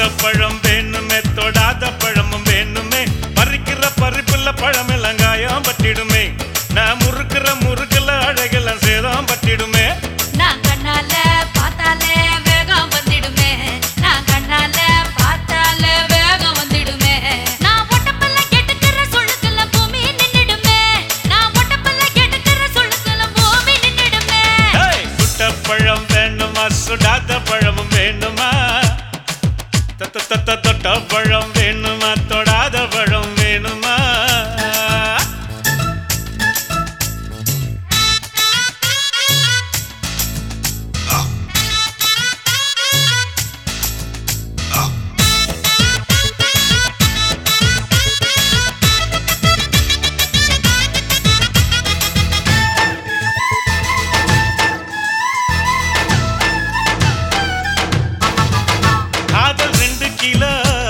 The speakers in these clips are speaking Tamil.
பழம் வேணுமே தொடாத பழமும் வேணுமே பறிக்கிற பறிப்புல பழம் எல்லாம் காயம் பட்டிடுமே நான் முறுக்கிற முறுக்குல அழகெல்லாம் சேதம் பட்டிடுமே நான் கண்ணால பார்த்தாலே வேகம் வந்துடுமே நான் கண்ணால பார்த்தாலே வேகம் வந்துடுமே நான் ஒட்டப்பல்ல கெட்டுக்கிற சொல்லுக்குள்ள பூமி நின்னுடுமே நான் ஒட்டப்பல்ல கெட்டுக்கிற சொல்லுக்குள்ள பூமி நின்னுடுமே ஏய், சுட்ட பழம் வேணுமா சுடாத பழமும் வேணுமா தொட்ட தொட்ட தொட்ட பழம் வேணுமா தொடாத பழம் வேணுமா காதல் ரெண்டு கிலோ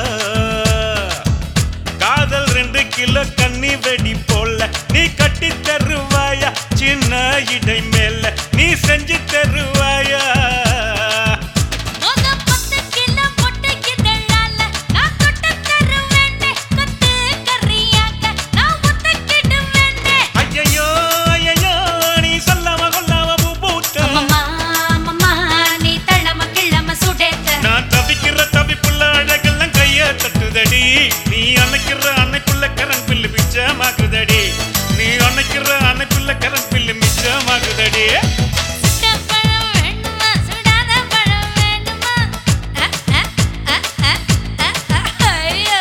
காதல் ரெண்டு கிலோ கண்ணி வெடி போல நீ கட்டி தருவாயா சின்ன இடை மேல நீ செஞ்சு தருவாயா மொத பத்து கிலோ பொட்டுக்கு தள்ளால நான் தொட்டு தருவேனே கொத்து கறியாக நான் ஒத்துக்கிடுவேனே ஐயையோ ஐயையோ நீ சொல்லாம கொல்லாம பூ பூத்த அம்மம்மா அம்மம்மா நீ தள்ளம கிள்ளம சுடேத்த நான் தவிக்கிற தவிப்புள்ள அழகெல்லாம் கைய தட்டுதடி நீ அணைக்கிற அணைப்புள்ள கரண்ட் பில்லு மிச்சமாக்குதடி நீ அணைக்கிற அணைப்புள்ள கரண்ட் பில்லு மிச்சமாக்குதடி சுட்ட பழம் வேணுமா சுடாத பழம் வேணுமா அ, அ, அ, அ, அ, அ, ஐயோ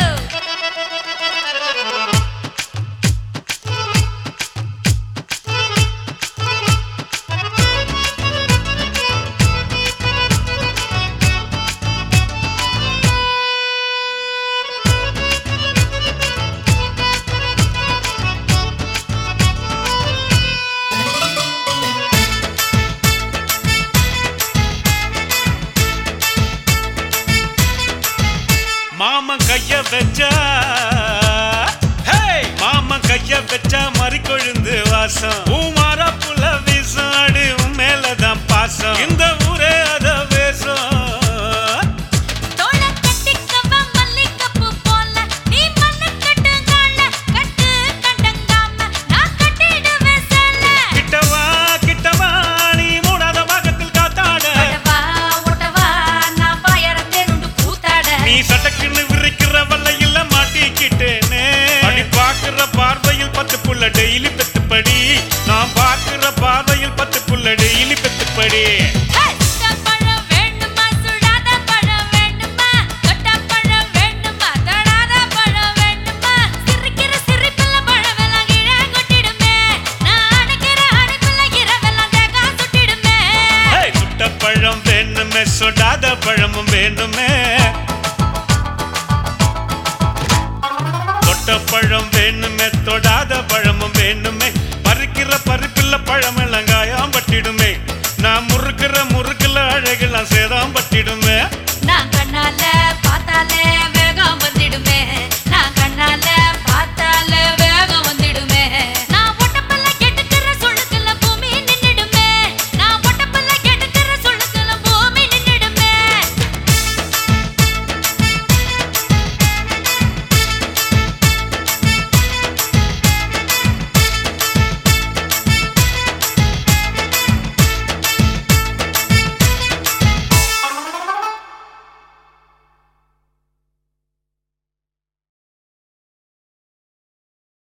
மாமன் கைய வச்சா ஹே! மாமன் கைய வச்சா மறி கொழுந்து வாசம் உமார புல வீசம் அடி உன் மேலதான் பாசம் இந்த ஊரே அத வேசம் தோள கட்டிக்கவ மல்லிகைப்பூ போல நீ மண்ணு கட்டுங்கால கட்டு கண்டங்காம நான் கட்டிடுவேன் சேல கிட்டவா கிட்டவா நீ மூடாத பாகத்தில் காத்தாட ஒட்டவா ஒட்டவா நான் பாயறத்தேனுண்டு கூத்தாட நீ சட்டக்குன்னு விரிக்கிற வல்லையில மாட்டிக்கிட்டேனே அடி பாக்குற பார்வையில் பத்து புள்ள டெய்லி பெத்துப்படி நான் பாக்குற பார்வையில் பத்து புள்ள டெய்லி பெத்துப்படி ஹே, சுட்ட பழம் வேணுமா சுடாத பழம் வேணுமா தொட்ட பழம் வேணுமா தொடாத பழம் வேணுமா சிரிக்கிற சிரிப்புல பழமெல்லாம் கீழே கொட்டிடுமே நான் அணைக்கிற அணைப்புல இரவெல்லாம் தேக்கா சுட்டிடுமே ஏய், சுட்ட பழம் வேணுமே சொடாத பழமும் வேணுமே தொட்ட பழம் வேணுமே தொடாத பழமும் வேணுமே பறிக்கிற பறிப்பில்ல பழம் எல்லாம் காயம் பட்டிடுமே நான் முறுக்கிற முறுக்குல அழகெல்லாம் சேதம்